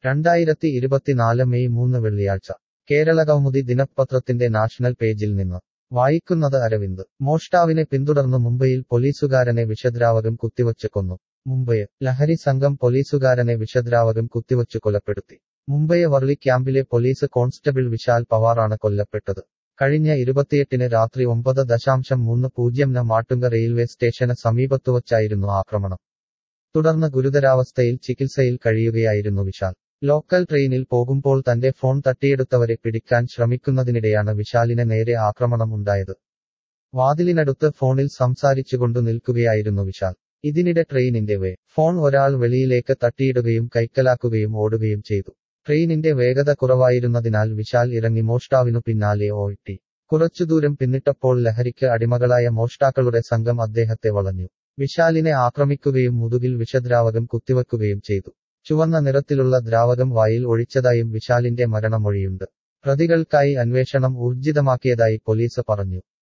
രണ്ടായിരത്തി ഇരുപത്തിനാല് മെയ് മൂന്ന് വെള്ളിയാഴ്ച കേരള കൗമുദി ദിനപത്രത്തിന്റെ നാഷണൽ പേജിൽ നിന്ന് വായിക്കുന്നത് അരവിന്ദ് മോഷ്ടാവിനെ പിന്തുടർന്നു മുംബൈയിൽ പോലീസുകാരനെ വിഷദ്രാവകം കുത്തിവച്ച് കൊന്നു മുംബൈ ലഹരി സംഘം പോലീസുകാരനെ വിഷദ്രാവകം കുത്തിവച്ചു കൊലപ്പെടുത്തി മുംബൈ വർളി ക്യാമ്പിലെ പോലീസ് കോൺസ്റ്റബിൾ വിശാൽ പവാറാണ് കൊല്ലപ്പെട്ടത് കഴിഞ്ഞ ഇരുപത്തിയെട്ടിന് രാത്രി ഒമ്പത് ദശാംശം മൂന്ന് പൂജ്യം ന മാട്ടുങ്ക റെയിൽവേ സ്റ്റേഷന് സമീപത്തുവച്ചായിരുന്നു ആക്രമണം തുടർന്ന് ഗുരുതരാവസ്ഥയിൽ ചികിത്സയിൽ കഴിയുകയായിരുന്നു വിശാൽ ലോക്കൽ ട്രെയിനിൽ പോകുമ്പോൾ തന്റെ ഫോൺ തട്ടിയെടുത്തവരെ പിടിക്കാൻ ശ്രമിക്കുന്നതിനിടെയാണ് വിശാലിന് നേരെ ആക്രമണം ഉണ്ടായത് വാതിലിനടുത്ത് ഫോണിൽ സംസാരിച്ചുകൊണ്ടു നിൽക്കുകയായിരുന്നു വിശാൽ ഇതിനിടെ ട്രെയിനിന്റെ വേ ഫോൺ ഒരാൾ വെളിയിലേക്ക് തട്ടിയിടുകയും കൈക്കലാക്കുകയും ഓടുകയും ചെയ്തു ട്രെയിനിന്റെ വേഗത കുറവായിരുന്നതിനാൽ വിശാൽ ഇറങ്ങി മോഷ്ടാവിനു പിന്നാലെ ഓട്ടി കുറച്ചുദൂരം പിന്നിട്ടപ്പോൾ ലഹരിക്ക് അടിമകളായ മോഷ്ടാക്കളുടെ സംഘം അദ്ദേഹത്തെ വളഞ്ഞു വിശാലിനെ ആക്രമിക്കുകയും മുതുകിൽ വിഷദ്രാവകം കുത്തിവെക്കുകയും ചെയ്തു ചുവന്ന നിറത്തിലുള്ള ദ്രാവകം വായിൽ ഒഴിച്ചതായും വിശാലിന്റെ മരണമൊഴിയുണ്ട് പ്രതികൾക്കായി അന്വേഷണം ഊർജിതമാക്കിയതായി പോലീസ് പറഞ്ഞു